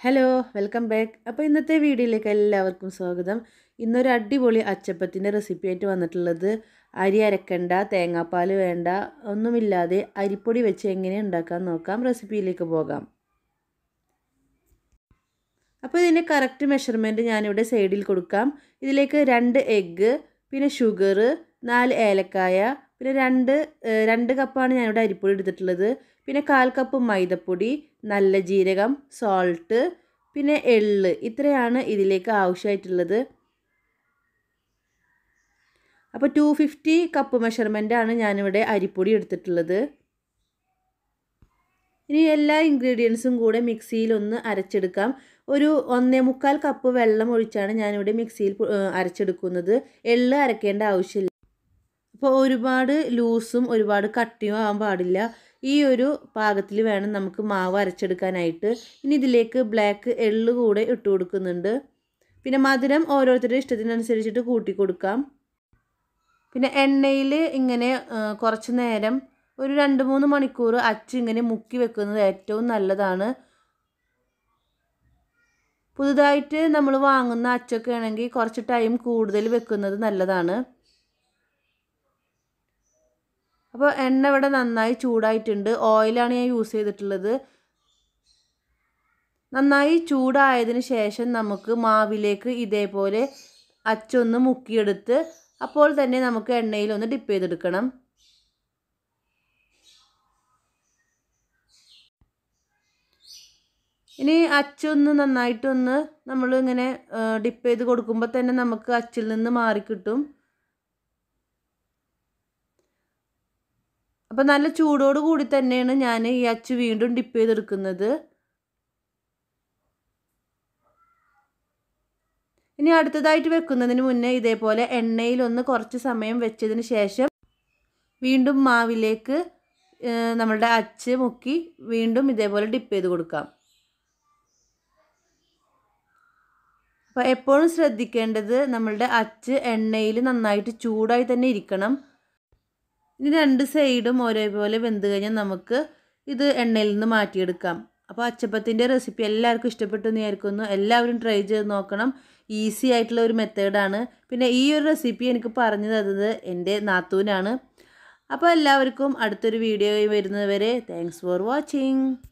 hello welcome back അപ്പോൾ ഇന്നത്തെ വീഡിയോയിലേക്ക് എല്ലാവർക്കും സ്വാഗതം ഇന്നൊരു അടിപൊളി അച്ചപ്പത്തിൻ്റെ റെസിപ്പി ആയിട്ട് വന്നിട്ടുള്ളത് അരി അരക്കണ്ട തേങ്ങാപ്പാൽ വേണ്ട ഒന്നുമില്ലാതെ അരിപ്പൊടി വെച്ച് എങ്ങനെ ഉണ്ടാക്കാൻ നോക്കാം റെസിപ്പിയിലേക്ക് പോകാം അപ്പോൾ ഇതിൻ്റെ കറക്റ്റ് മെഷർമെൻറ്റ് ഞാനിവിടെ സൈഡിൽ കൊടുക്കാം ഇതിലേക്ക് രണ്ട് എഗ്ഗ് പിന്നെ ഷുഗർ നാല് ഏലക്കായ പിന്നെ രണ്ട് രണ്ട് കപ്പാണ് ഞാനിവിടെ അരിപ്പൊടി എടുത്തിട്ടുള്ളത് പിന്നെ കാൽ കപ്പ് മൈദപ്പൊടി നല്ല ജീരകം സോൾട്ട് പിന്നെ എള്ള് ഇത്രയാണ് ഇതിലേക്ക് ആവശ്യമായിട്ടുള്ളത് അപ്പോൾ ടു ഫിഫ്റ്റി കപ്പ് മെഷർമെൻറ്റാണ് ഞാനിവിടെ അരിപ്പൊടി എടുത്തിട്ടുള്ളത് ഇനി എല്ലാ ഇൻഗ്രീഡിയൻസും കൂടെ മിക്സിയിൽ ഒന്ന് അരച്ചെടുക്കാം ഒരു ഒന്നേ മുക്കാൽ കപ്പ് വെള്ളം ഒഴിച്ചാണ് ഞാനിവിടെ മിക്സിയിൽ അരച്ചെടുക്കുന്നത് എള്ള് അരക്കേണ്ട ആവശ്യമില്ല അപ്പോൾ ഒരുപാട് ലൂസും ഒരുപാട് കട്ടിയും ആവാൻ പാടില്ല ഈ ഒരു പാകത്തിൽ വേണം നമുക്ക് മാവ് അരച്ചെടുക്കാനായിട്ട് ഇനി ഇതിലേക്ക് ബ്ലാക്ക് എള്ള് കൂടെ ഇട്ട് കൊടുക്കുന്നുണ്ട് പിന്നെ മധുരം ഓരോരുത്തരുടെ ഇഷ്ടത്തിനനുസരിച്ചിട്ട് കൂട്ടി കൊടുക്കാം പിന്നെ എണ്ണയിൽ ഇങ്ങനെ കുറച്ച് നേരം ഒരു രണ്ട് മൂന്ന് മണിക്കൂർ അച്ച് ഇങ്ങനെ മുക്കി വെക്കുന്നത് ഏറ്റവും നല്ലതാണ് പുതുതായിട്ട് നമ്മൾ വാങ്ങുന്ന അച്ചൊക്കെ ആണെങ്കിൽ കുറച്ച് ടൈം കൂടുതൽ വെക്കുന്നത് നല്ലതാണ് അപ്പോൾ എണ്ണ ഇവിടെ നന്നായി ചൂടായിട്ടുണ്ട് ഓയിലാണ് ഞാൻ യൂസ് ചെയ്തിട്ടുള്ളത് നന്നായി ചൂടായതിന് ശേഷം നമുക്ക് മാവിലേക്ക് ഇതേപോലെ അച്ചൊന്ന് മുക്കിയെടുത്ത് അപ്പോൾ തന്നെ നമുക്ക് എണ്ണയിൽ ഒന്ന് ഡിപ്പ് ചെയ്തെടുക്കണം ഇനി അച്ചൊന്ന് നന്നായിട്ടൊന്ന് നമ്മൾ ഇങ്ങനെ ഡിപ്പ് ചെയ്ത് കൊടുക്കുമ്പോൾ തന്നെ നമുക്ക് അച്ചിൽ നിന്ന് മാറിക്കിട്ടും അപ്പോൾ നല്ല ചൂടോട് കൂടി തന്നെയാണ് ഞാൻ ഈ അച്ച് വീണ്ടും ഡിപ്പ് ചെയ്തെടുക്കുന്നത് ഇനി അടുത്തതായിട്ട് വെക്കുന്നതിന് മുന്നേ ഇതേപോലെ എണ്ണയിൽ ഒന്ന് കുറച്ച് സമയം വെച്ചതിന് ശേഷം വീണ്ടും മാവിലേക്ക് നമ്മളുടെ അച്ച് മുക്കി വീണ്ടും ഇതേപോലെ ഡിപ്പ് ചെയ്ത് കൊടുക്കാം അപ്പോൾ എപ്പോഴും ശ്രദ്ധിക്കേണ്ടത് നമ്മളുടെ അച്ച് എണ്ണയിൽ നന്നായിട്ട് ചൂടായി തന്നെ ഇരിക്കണം ഇനി രണ്ട് സൈഡും ഒരേപോലെ വെന്ത് കഴിഞ്ഞാൽ നമുക്ക് ഇത് എണ്ണയിൽ നിന്ന് മാറ്റിയെടുക്കാം അപ്പോൾ അച്ചപ്പത്തിൻ്റെ റെസിപ്പി എല്ലാവർക്കും ഇഷ്ടപ്പെട്ടു എന്ന് വിചാരിക്കുന്നു എല്ലാവരും ട്രൈ ചെയ്ത് നോക്കണം ഈസി ആയിട്ടുള്ള ഒരു മെത്തേഡാണ് പിന്നെ ഈ ഒരു റെസിപ്പി എനിക്ക് പറഞ്ഞു തന്നത് എൻ്റെ നാത്തൂനാണ് അപ്പോൾ എല്ലാവർക്കും അടുത്തൊരു വീഡിയോ വരുന്നത് വരെ താങ്ക്സ് ഫോർ വാച്ചിങ്